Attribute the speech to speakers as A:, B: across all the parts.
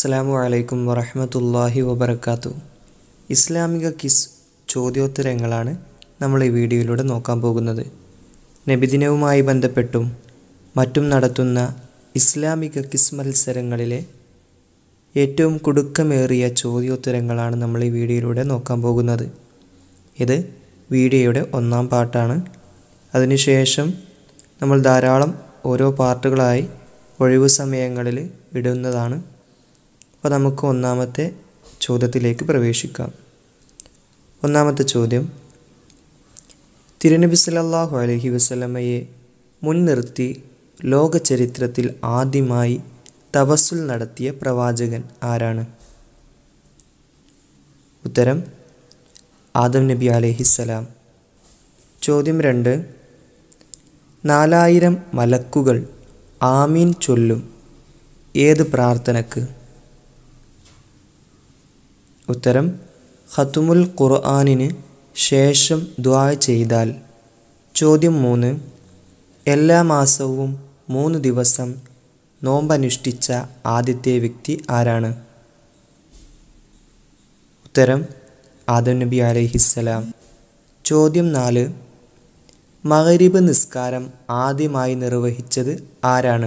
A: അസ്സാമു അലൈക്കും വറഹമത്തല്ലാഹി വബർക്കാത്തു ഇസ്ലാമിക കിസ് ചോദ്യോത്തരങ്ങളാണ് നമ്മൾ ഈ വീഡിയോയിലൂടെ നോക്കാൻ പോകുന്നത് നബിദിനവുമായി ബന്ധപ്പെട്ടും മറ്റും നടത്തുന്ന ഇസ്ലാമിക കിസ് മത്സരങ്ങളിലെ ഏറ്റവും കുടുക്കമേറിയ ചോദ്യോത്തരങ്ങളാണ് നമ്മൾ ഈ വീഡിയോയിലൂടെ നോക്കാൻ പോകുന്നത് ഇത് വീഡിയോയുടെ ഒന്നാം പാർട്ടാണ് അതിനുശേഷം നമ്മൾ ധാരാളം ഓരോ പാർട്ടുകളായി ഒഴിവു സമയങ്ങളിൽ ഇടുന്നതാണ് അപ്പോൾ നമുക്ക് ഒന്നാമത്തെ ചോദ്യത്തിലേക്ക് പ്രവേശിക്കാം ഒന്നാമത്തെ ചോദ്യം തിരുനബി സല്ലല്ലാഹു അലൈഹി വസല്ലമയെ മുൻനിർത്തി ലോക ചരിത്രത്തിൽ ആദ്യമായി തവസ്സുൽ നടത്തിയ പ്രവാചകൻ ആരാണ് ഉത്തരം ആദം നബി അലൈഹിസ്സലാം ചോദ്യം രണ്ട് നാലായിരം മലക്കുകൾ ആമീൻ ചൊല്ലും ഏത് പ്രാർത്ഥനക്ക് ഉത്തരം ഖത്തുമുൽ ഖുർആനിന് ശേഷം ദ്വാ ചെയ്താൽ ചോദ്യം മൂന്ന് എല്ലാ മാസവും മൂന്ന് ദിവസം നോമ്പനുഷ്ഠിച്ച ആദ്യത്തെ വ്യക്തി ആരാണ് ഉത്തരം ആദം നബി അലൈഹിസ്സലാം ചോദ്യം നാല് മഗരിബ് നിസ്കാരം ആദ്യമായി നിർവഹിച്ചത് ആരാണ്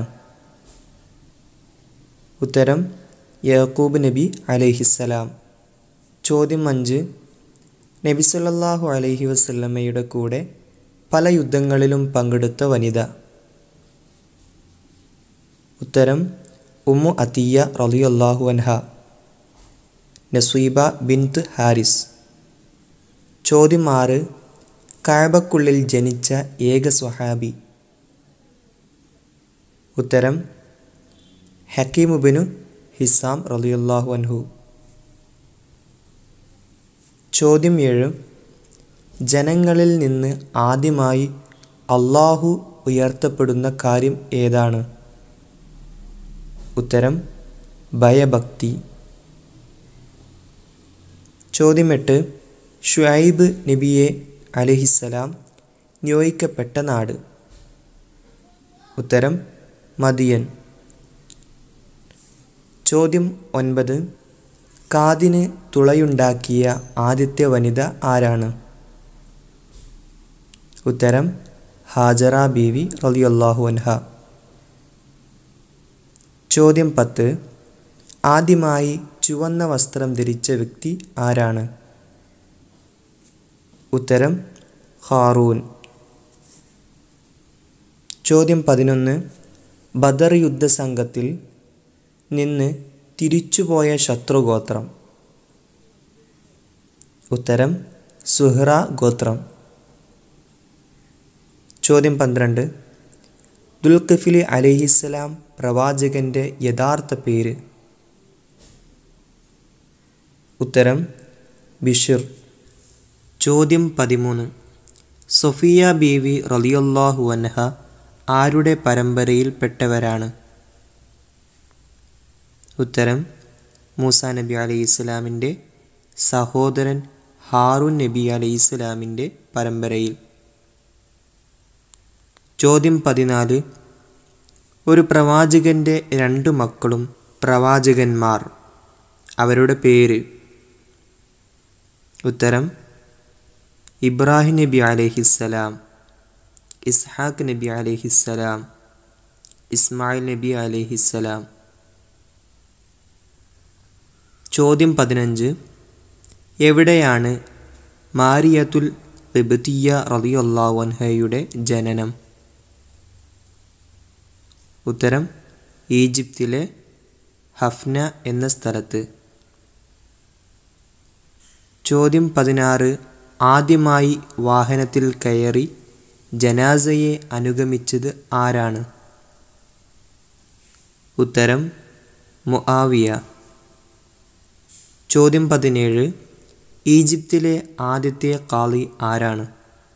A: ഉത്തരം യാക്കൂബ് നബി അലൈഹിസ്സലാം ചോദ്യം അഞ്ച് നബി സല്ലല്ലാഹു അലൈഹി വസല്ലമ്മയുടെ കൂടെ പല യുദ്ധങ്ങളിലും പങ്കെടുത്ത വനിത ഉത്തരം ഉമ്മു അത്തിയ റളിയല്ലാഹു അൻഹ നസീബ ബിൻത്ത് ഹാരിസ് ചോദ്യം ആറ് കായബക്കുള്ളിൽ ജനിച്ച ഏക സ്വഹാബി ഉത്തരം ഹക്കീമുബിനു ഹിസാം റളിയല്ലാഹു അൻഹു ചോദ്യം ഏഴ് ജനങ്ങളിൽ നിന്ന് ആദ്യമായി അള്ളാഹു ഉയർത്തപ്പെടുന്ന കാര്യം ഏതാണ് ഉത്തരം ഭയഭക്തി ചോദ്യം എട്ട് ഷുഐബ് നബിയെ അലഹിസലാം നിയോഗിക്കപ്പെട്ട നാട് ഉത്തരം മദിയൻ ചോദ്യം ഒൻപത് കാതിന് തുളയുണ്ടാക്കിയ ആദ്യത്തെ വനിത ആരാണ് ഉത്തരം ഹാജറ ബീവി റളിയല്ലാഹു അൻഹ ചോദ്യം പത്ത് ആദ്യമായി ചുവന്ന വസ്ത്രം ധരിച്ച വ്യക്തി ആരാണ് ഉത്തരം ഹാറൂൻ ചോദ്യം പതിനൊന്ന് ബദർ യുദ്ധസംഘത്തിൽ നിന്ന് തിരിച്ചുപോയ ശത്രുഗോത്രം ഉത്തരം സുഹ്റ ഗോത്രം ചോദ്യം പന്ത്രണ്ട് ദുൽഖഫിലി അലഹിസ്സലാം പ്രവാചകൻ്റെ യഥാർത്ഥ പേര് ഉത്തരം ബിഷിർ ചോദ്യം പതിമൂന്ന് സൊഫിയ ബീവി റളിയല്ലാഹു അൻഹ ആരുടെ പരമ്പരയിൽപ്പെട്ടവരാണ് ഉത്തരം മൂസ നബി അലൈഹി ഇസ്ലാമിൻ്റെ സഹോദരൻ ഹാറൂൻ നബി അലൈഹി ഇസ്ലാമിൻ്റെ പരമ്പരയിൽ ചോദ്യം പതിനാല് ഒരു പ്രവാചകൻ്റെ രണ്ട് മക്കളും പ്രവാചകന്മാർ അവരുടെ പേര് ഉത്തരം ഇബ്രാഹിം നബി അലൈഹിസ്സലാം ഇസ്ഹാഖ് നബി അലൈഹിസ്സലാം ഇസ്മായിൽ നബി അലൈഹിസ്സലാം ചോദ്യം പതിനഞ്ച് എവിടെയാണ് മാരിയത്തുൽ റിബത്തിയ റളിയല്ലാഹുൻഹയുടെ ജനനം ഉത്തരം ഈജിപ്തിലെ ഹഫ്ന എന്ന സ്ഥലത്ത് ചോദ്യം പതിനാറ് ആദ്യമായി വാഹനത്തിൽ കയറി ജനാസയെ അനുഗമിച്ചത് ആരാണ് ഉത്തരം മുആവിയ ചോദ്യം പതിനേഴ് ഈജിപ്തിലെ ആദ്യത്തെ കാളി ആരാണ്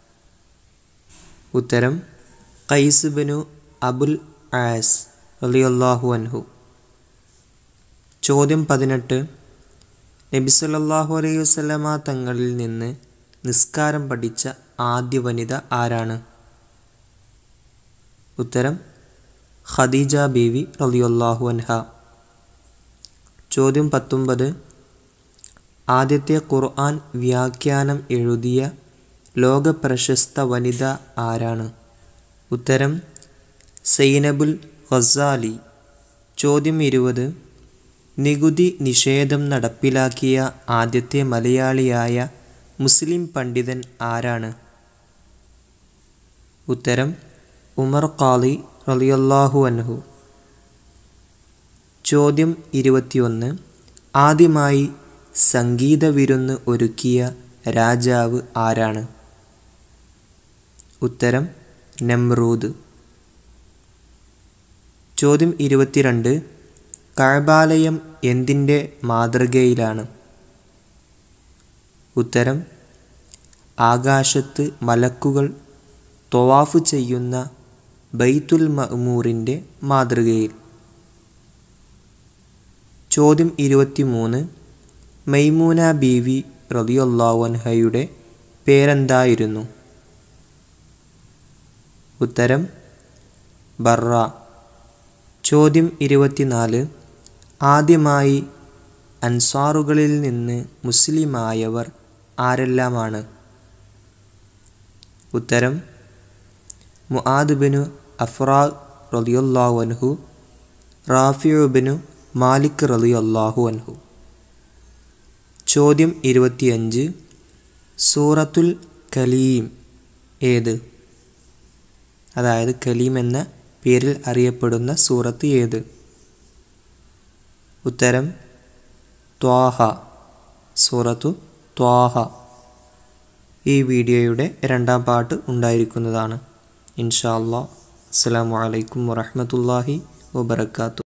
A: ഉത്തരം ഖൈസ് ബനു അബുൽ ആസ് അലിയല്ലാഹു അൻഹു ചോദ്യം പതിനെട്ട് നബി സല്ലല്ലാഹു അലൈഹി വസല്ലമ തങ്ങളിൽ നിന്ന് നിസ്കാരം പഠിച്ച ആദ്യ വനിത ആരാണ് ഉത്തരം ഖദീജ ബീവി റളിയല്ലാഹു അൻഹ ചോദ്യം പത്തൊമ്പത് ആദ്യത്തെ ഖുർആൻ വ്യാഖ്യാനം എഴുതിയ ലോകപ്രശസ്ത വനിത ആരാണ് ഉത്തരം സൈനബുൽ ഖസാലി ചോദ്യം ഇരുപത് നികുതി നിഷേധം നടപ്പിലാക്കിയ ആദ്യത്തെ മലയാളിയായ മുസ്ലിം പണ്ഡിതൻ ആരാണ് ഉത്തരം ഉമർ ഖാലി റളിയല്ലാഹു അൻഹു ചോദ്യം ഇരുപത്തിയൊന്ന് ആദ്യമായി സംഗീത വിരുന്ന് ഒരുക്കിയ രാജാവ് ആരാണ് ഉത്തരം നമ്രൂദ് ചോദ്യം ഇരുപത്തിരണ്ട് കഴബാലയം എന്തിൻ്റെ മാതൃകയിലാണ് ഉത്തരം ആകാശത്ത് മലക്കുകൾ തൊവാഫ് ചെയ്യുന്ന ബൈത്തുൽ മഅ്മൂറിൻ്റെ മാതൃകയിൽ ചോദ്യം ഇരുപത്തിമൂന്ന് മൈമൂന ബീവി റളിയല്ലാഹുൻഹയുടെ പേരെന്തായിരുന്നു ഉത്തരം ബറ ചോദ്യം ഇരുപത്തിനാല് ആദ്യമായി അൻസാറുകളിൽ നിന്ന് മുസ്ലിമായവർ ആരെല്ലാമാണ് ഉത്തരം മുആദ് ബിനു അഫ്രാ റളിയല്ലാഹു അൻഹു റാഫിഉ ബിനു മാലിക് റളിയല്ലാഹു അൻഹു ചോദ്യം ഇരുപത്തിയഞ്ച് സൂറത്തുൽ കലീം ഏത് അതായത് കലീം എന്ന പേരിൽ അറിയപ്പെടുന്ന സൂറത്ത് ഏത് ഉത്തരം ത്വാഹ സൂറത്തു ത്വാഹ ഈ വീഡിയോയുടെ രണ്ടാം പാർട്ട് ഉണ്ടായിരിക്കുന്നതാണ് ഇൻഷാ അല്ലാ അസ്സലാമു അലൈക്കും വറഹ്മത്തുള്ളാഹി വബറകാതുഹു